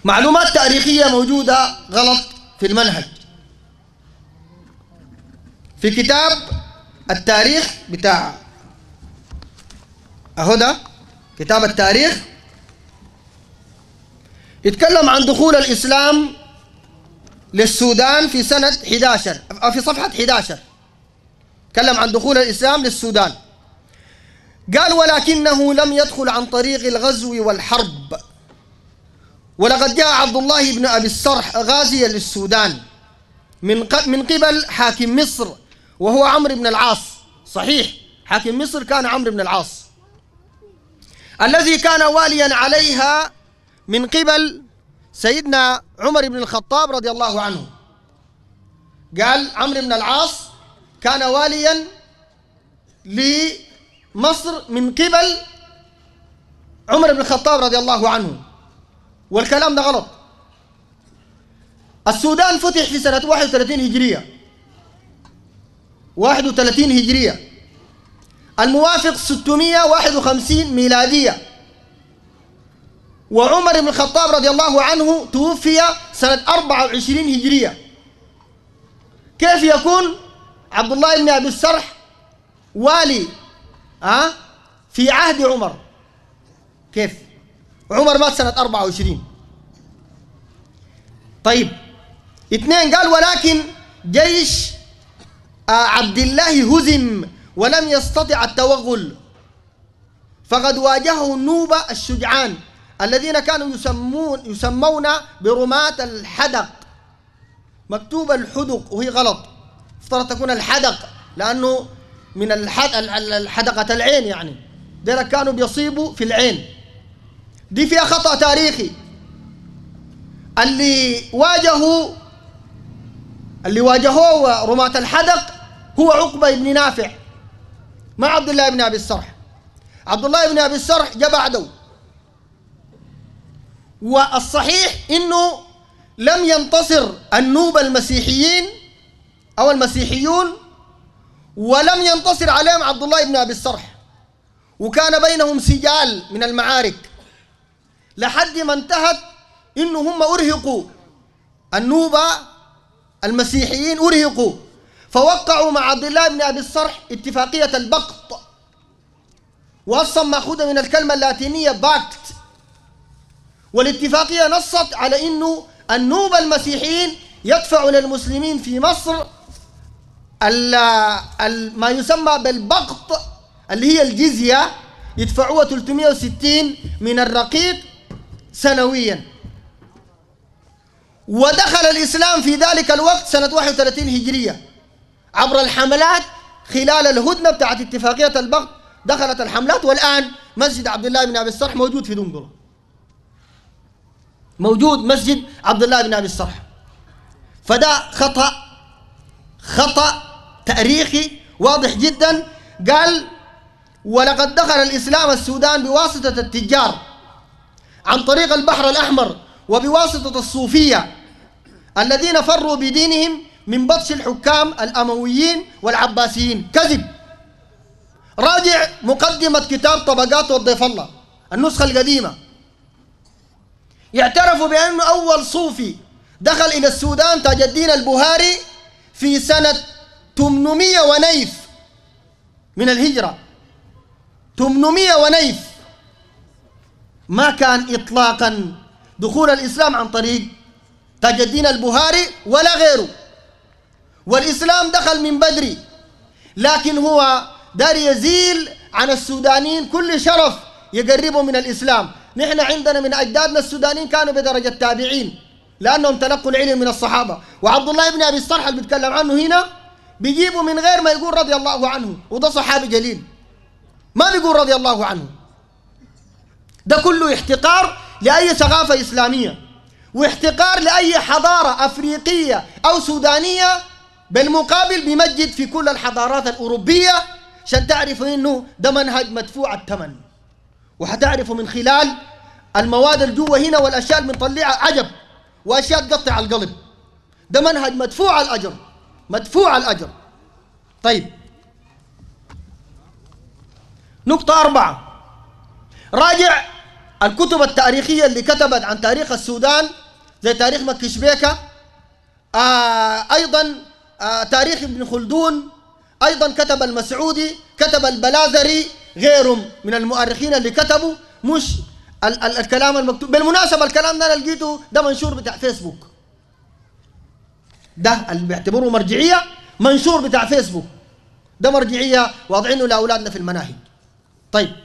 معلومات تاريخية موجودة غلط في المنهج في كتاب التاريخ بتاع اهو ده كتاب التاريخ يتكلم عن دخول الإسلام للسودان في سنة 11 أو في صفحة 11 تكلم عن دخول الإسلام للسودان قال ولكنه لم يدخل عن طريق الغزو والحرب ولقد جاء عبد الله بن أبي السرح غازيا للسودان من من قبل حاكم مصر وهو عمرو بن العاص صحيح حاكم مصر كان عمرو بن العاص الذي كان واليا عليها من قبل سيدنا عمر بن الخطاب رضي الله عنه قال عمرو بن العاص كان واليا لمصر من قبل عمر بن الخطاب رضي الله عنه والكلام ده غلط السودان فتح في سنة 31 هجرية 31 هجرية الموافق 651 ميلادية وعمر بن الخطاب رضي الله عنه توفي سنة 24 هجرية كيف يكون عبد الله بن أبي السرح والي ها في عهد عمر كيف عمر مات سنة 24 طيب اثنين قال ولكن جيش عبد الله هزم ولم يستطع التوغل فقد واجهه النوبة الشجعان الذين كانوا يسمون يسمون برماة الحدق مكتوب الحدق وهي غلط افترض تكون الحدق لأنه من الحدقة العين يعني دير كانوا بيصيبوا في العين دي فيها خطأ تاريخي اللي واجهوا اللي واجهوه رماة الحدق هو عقبة بن نافع مع عبد الله بن أبي السرح عبد الله بن أبي السرح جاء بعده والصحيح انه لم ينتصر النوبة المسيحيين او المسيحيون ولم ينتصر عليهم عبد الله بن ابي السرح وكان بينهم سجال من المعارك لحد ما انتهت انه هم ارهقوا النوبة المسيحيين ارهقوا فوقعوا مع عبد الله بن ابي السرح اتفاقية البقط واصلا ماخوذة من الكلمة اللاتينية باكت والاتفاقية نصت على أنه النوبة المسيحيين يدفعوا للمسلمين في مصر ال ال ما يسمى بالبقط اللي هي الجزية يدفعوها 360 من الرقيق سنويا ودخل الإسلام في ذلك الوقت سنة 31 هجرية عبر الحملات خلال الهدنة بتاعت اتفاقية البقط دخلت الحملات والآن مسجد عبد الله بن أبي السرح موجود في دنقرة موجود مسجد عبد الله بن ابي الصرح فده خطا خطا تاريخي واضح جدا قال ولقد دخل الاسلام السودان بواسطه التجار عن طريق البحر الاحمر وبواسطه الصوفيه الذين فروا بدينهم من بطش الحكام الامويين والعباسيين كذب راجع مقدمه كتاب طبقات والضيف الله النسخه القديمه يعترفوا بأنه أول صوفي دخل إلى السودان تاج الدين البهاري في سنة 800 ونيف من الهجرة 800 ونيف ما كان إطلاقا دخول الإسلام عن طريق تاج الدين البهاري ولا غيره والإسلام دخل من بدري لكن هو دار يزيل عن السودانيين كل شرف يقربه من الإسلام نحن عندنا من أجدادنا السودانيين كانوا بدرجة تابعين لأنهم تلقوا العلم من الصحابة وعبد الله بن أبي الصرح اللي بيتكلم عنه هنا بيجيبوا من غير ما يقول رضي الله عنه وده صحابي جليل ما بيقول رضي الله عنه ده كله احتقار لأي ثقافة إسلامية واحتقار لأي حضارة أفريقية أو سودانية بالمقابل بيمجد في كل الحضارات الأوروبية عشان تعرفوا إنه ده منهج مدفوع الثمن وحتعرفوا من خلال المواد الجوه هنا والاشياء اللي بنطلعها عجب واشياء تقطع القلب ده منهج مدفوع الاجر مدفوع الاجر طيب نقطة أربعة راجع الكتب التاريخية اللي كتبت عن تاريخ السودان زي تاريخ مكشبيكة آه أيضا آه تاريخ ابن خلدون أيضا كتب المسعودي كتب البلاذري غيرهم من المؤرخين اللي كتبوا مش ال ال الكلام المكتوب بالمناسبة الكلام ده أنا لقيته ده منشور بتاع فيسبوك ده اللي بيعتبروه مرجعية منشور بتاع فيسبوك ده مرجعية واضعينه لأولادنا في المناهج طيب